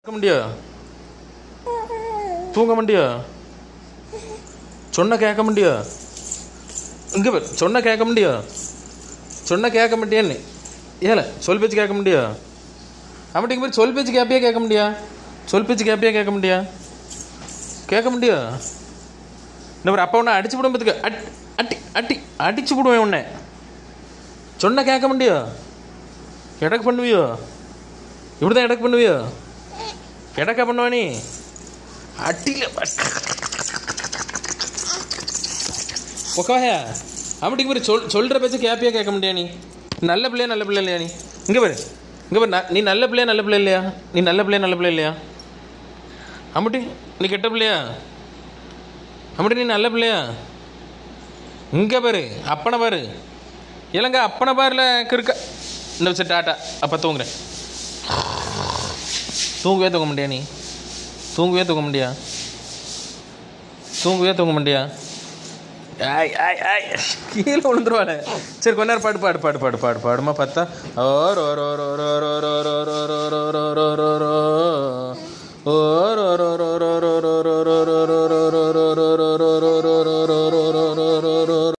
தூங்க முடியா தூங்க முடியா சொன்ன கேட்க முடியா இங்கே பாரு சொன்ன கேட்க முடியா சொன்ன கேட்க மாட்டியான்னு ஏல சொல் பேச்சு கேட்க முடியா அப்படிங்க மாதிரி சொல் பேச்சு கேப்பியா கேட்க முடியா சொல் பேச்சு கேப்பியா கேட்க முடியா கேட்க முடியா இந்த மாதிரி அப்பா உன்னை அடிச்சு விடும் பார்த்துக்க அட் அட்டி அட்டி அடிச்சு விடுவேன் உன்னை சொன்ன கேட்க முடியா எடக்கு பண்ணுவியோ இப்படி தான் எடக்கு பண்ணுவியோ எடக்கா பண்ணுவா நீ அட்டியில் உக்காயா அப்படிங்க பாரு சொல் சொல்கிற பேச்சு கேப்பியா கேட்க முடியா நீ நல்ல பிள்ளையா நல்ல பிள்ளை இல்லையா நீ இங்கே பாரு இங்கே பாரு ந- நீ நல்ல பிள்ளையா நல்ல பிள்ளை இல்லையா நீ நல்ல பிள்ளையா நல்ல பிள்ளை இல்லையா அம்முட்டி நீ கெட்ட பிள்ளையா அம்முட்டி நீ நல்ல பிள்ளையா இங்கே பாரு அப்பனை பாரு இல்லைங்க அப்பனை பாருல கிறுக்க இந்த வச்சு டாட்டா அப்போ தூங்குறேன் தூங்கவே தூங்க முடியா நீ தூங்கவே தூங்க முடியா தூங்கவே தூங்க முடியா ஆய் ஆய் ஆய் கீழே விழுந்துருவாளே சரி கொஞ்ச நேரம் பாடு பாடு பாடு பாடு பாடு பாடுமா பார்த்தா ஓ ரோ ரோ ரோ ரோ ரோ ரோ ரோ ரோ ரோ ரோ ரோ ரோ ரோ ரோ ரோ ஓ ரோ ரோ ரோ ரோ ரோ ரோ ரோ ரோ